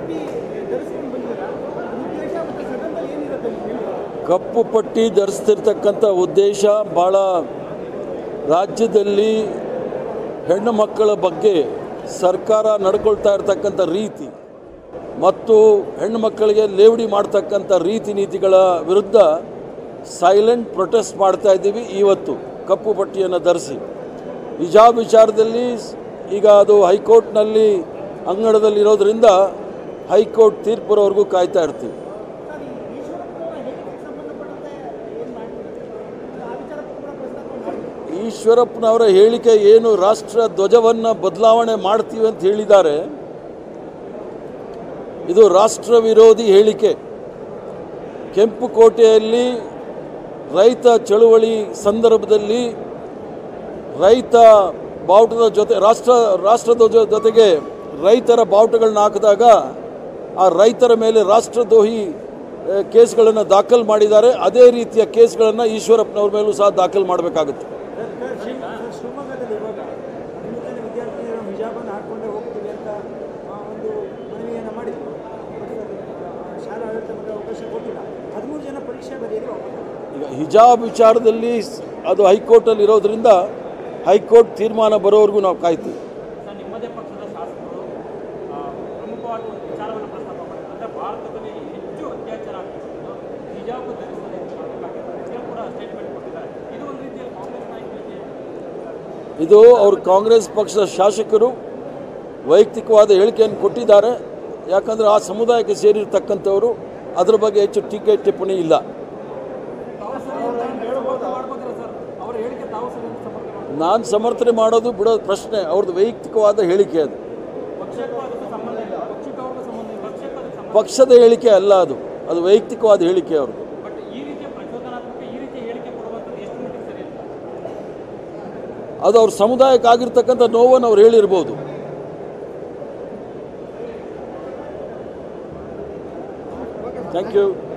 ಪಟ್ಟಿ ಧರಿಸ್ಕೊಂಡು ಬಂದಿದ್ದೀರಾ ಉದ್ದೇಶ ಮತ್ತು ಸದನದಲ್ಲಿ ಏನಿರುತ್ತೆ ನೀವು ಹೇಳಿ ಕಪ್ಪು ಪಟ್ಟಿ ಧರಿಸ್ತಿರ್ತಕ್ಕಂಥ ಉದ್ದೇಶ ಭಾಳ ರಾಜ್ಯದಲ್ಲಿ ಹೆಣ್ಣು ಮಕ್ಕಳ ಬಗ್ಗೆ ಸರ್ಕಾರ ನಡ್ಕೊಳ್ತಾ ಇರ್ತಕ್ಕಂಥ ರೀತಿ ಮತ್ತು ಹೆಣ್ಣು ಮಕ್ಕಳಿಗೆ ಲೇವಡಿ ಮಾಡ್ತಕ್ಕಂಥ ರೀತಿ ನೀತಿಗಳ ವಿರುದ್ಧ ಸೈಲೆಂಟ್ ಪ್ರೊಟೆಸ್ಟ್ ಮಾಡ್ತಾ ಇದ್ದೀವಿ ಇವತ್ತು ಕಪ್ಪು ಪಟ್ಟಿಯನ್ನು ಧರಿಸಿ ಹಿಜಾಬ್ ವಿಚಾರದಲ್ಲಿ ಈಗ ಅದು ಹೈಕೋರ್ಟ್ನಲ್ಲಿ ಅಂಗಡದಲ್ಲಿರೋದ್ರಿಂದ ಹೈಕೋರ್ಟ್ ತೀರ್ಪು ಬರೋವರೆಗೂ ಕಾಯ್ತಾ ಇರ್ತೀವಿ ಸರ್ ಈ ಈಶ್ವರಪ್ಪನವರ ಹೇಳಿಕೆಗೆ ಸಂಬಂಧಪಟ್ಟಂತೆ ಏನು ಮಾಡ್ತೀವಿ ಆ ವಿಚಾರಕ್ಕೂ ಕೂಡ ಪ್ರಸ್ತಾಪ ಮಾಡ್ತೀವಿ ಈಶ್ವರಪ್ಪನವರ ಹೇಳಿಕೆ ಏನು ರಾಷ್ಟ್ರ ಧ್ವಜವನ್ನು ಬದಲಾವಣೆ ಮಾಡ್ತೀವಿ ಅಂತ ಹೇಳಿದ್ದಾರೆ ಇದು ರಾಷ್ಟ್ರ ವಿರೋಧಿ ಹೇಳಿಕೆ ಕೆಂಪುಕೋಟೆಯಲ್ಲಿ ರೈತ ಚಳುವಳಿ ಸಂದರ್ಭದಲ್ಲಿ ರೈತ ಬಾವುಟದ ಜೊತೆ ರಾಷ್ಟ್ರ ರಾಷ್ಟ್ರಧ್ವಜ ಜೊತೆಗೆ ರೈತರ ಬಾವುಟಗಳನ್ನ ಹಾಕಿದಾಗ ಆ ರೈತರ ಮೇಲೆ ರಾಷ್ಟ್ರದ್ರೋಹಿ ಆ, ಕೇಸ್ಗಳನ್ನು ದಾಖಲು ಮಾಡಿದ್ದಾರೆ ಅದೇ ರೀತಿಯ ಕೇಸ್ಗಳನ್ನು ಈಶ್ವರಪ್ಪನವ್ರ ಮೇಲೂ ಸಹ ದಾಖಲು ಮಾಡಬೇಕಾಗುತ್ತೆ ಶಿವಮೊಗ್ಗದಲ್ಲಿ ಇವಾಗ ಹದಿಮೂರು ಜನ ವಿದ್ಯಾರ್ಥಿನಿಯರು ಹಿಜಾಬನ್ನು ಹಾಕ್ಕೊಂಡೇ ಹೋಗ್ತೀವಿ ಅಂತ ಆ, ಒಂದು ಮನವಿಯನ್ನು ಮಾಡಿದ್ರು ಬಟ್ ಶಾಲಾ ಆಡಳಿತ ಬಗ್ಗೆ ಅವಕಾಶ ಕೊಟ್ಟಿಲ್ಲ ಹದಿಮೂರು ಜನ ಪರೀಕ್ಷೆ ಬರೆಯಲು ಈಗ ಹಿಜಾಬ್ ವಿಚಾರದಲ್ಲಿ ಸ್- ಅದು ಹೈಕೋರ್ಟಲ್ಲಿ ಇರೋದ್ರಿಂದ ಹೈಕೋರ್ಟ್ ತೀರ್ಮಾನ ಬರೋವರೆಗೂ ನಾವು ಕಾಯ್ತೀವಿ ಸರ್ ನಿಮ್ಮದೇ ಪಕ್ಷದ ಶಾಸಕರು ಆ, ಪ್ರಮುಖವಾದ ಒಂದು ವಿಚಾರವನ್ನು ಪ್ರಸ್ತಾಪ ಮಾಡಿದ್ದಾರೆ ಅಂದರೆ ಭಾರತದಲ್ಲಿ ಹೆಚ್ಚು ಅತ್ಯಾಚಾರ ಆಗ್ತಿರೋದು ಹಿಜಾಬ್ ಧರಿಸದೆ ಮಾಡಬೇಕಾಗಿದೆ ಅಂತ ಕೂಡ ಸ್ಟೇಟ್ಮೆಂಟ್ ಕೊಟ್ಟಿದ್ದಾರೆ ಇದು ಒಂದು ರೀತಿಯಲ್ಲಿ ಕಾಂಗ್ರೆಸ್ ನಾಯಕರಿಗೆ ಇದು ಅವರು ಕಾಂಗ್ರೆಸ್ ಪಕ್ಷದ ಶಾಸಕರು ವೈಯಕ್ತಿಕವಾದ ಹೇಳಿಕೆಯನ್ನು ಕೊಟ್ಟಿದ್ದಾರೆ ಯಾಕಂದರೆ ಆ ಸಮುದಾಯಕ್ಕೆ ಸೇರಿರ್ತಕ್ಕಂಥವರು ಅದರ ಬಗ್ಗೆ ಹೆಚ್ಚು ಟೀಕೆ ಟಿಪ್ಪಣಿ ಇಲ್ಲ ತಾವು ಸರಿ ಅಂತ ಮಾಡ್ಬೋದಿಲ್ಲ ಸರ್ ಅವರ ಹೇಳಿಕೆ ತಾವು ಸರಿ ಅಂತ ಸಮರ್ಥನೆ ಮಾಡ್ಬೋದು ನಾನು ಸಮರ್ಥನೆ ಮಾಡೋದು ಬಿಡೋದು ಪ್ರಶ್ನೆ ಅವ್ರದ್ದು ವೈಯಕ್ತಿಕವಾದ ಹೇಳಿಕೆ ಅದು ಪಕ್ಷಕ್ಕೂ ಅದಕ್ಕೆ ಸಂಬಂಧ ಇಲ್ಲ ಪಕ್ಷಕ್ಕೂ ಅವ್ರಿಗೂ ಸಂಬಂಧ ಇಲ್ಲ ಪಕ್ಷಕ್ಕೂ ಅದಕ್ಕೆ ಸಂಬಂಧ ಪಕ್ಷದ ಹೇಳಿಕೆ ಅಲ್ಲ ಅದು ಅದು ವೈಯಕ್ತಿಕವಾದ ಹೇಳಿಕೆ ಅವ್ರದ್ದು ಬಟ್ ಈ ರೀತಿಯ ಪ್ರಚೋದನಾತ್ಮಕ ಈ ರೀತಿಯ ಹೇಳಿಕೆ ಕೊಡುವಂಥದ್ದು ಎಷ್ಟು ಮಟ್ಟಿಗೆ ಸರಿ ಅಂತ ಅದು ಅವ್ರ ಸಮುದಾಯಕ್ಕೆ ಆಗಿರ್ತಕ್ಕಂಥ ನೋವನ್ನು ಅವ್ರು ಹೇಳಿರ್ಬೋದು ಥ್ಯಾಂಕ್ ಯು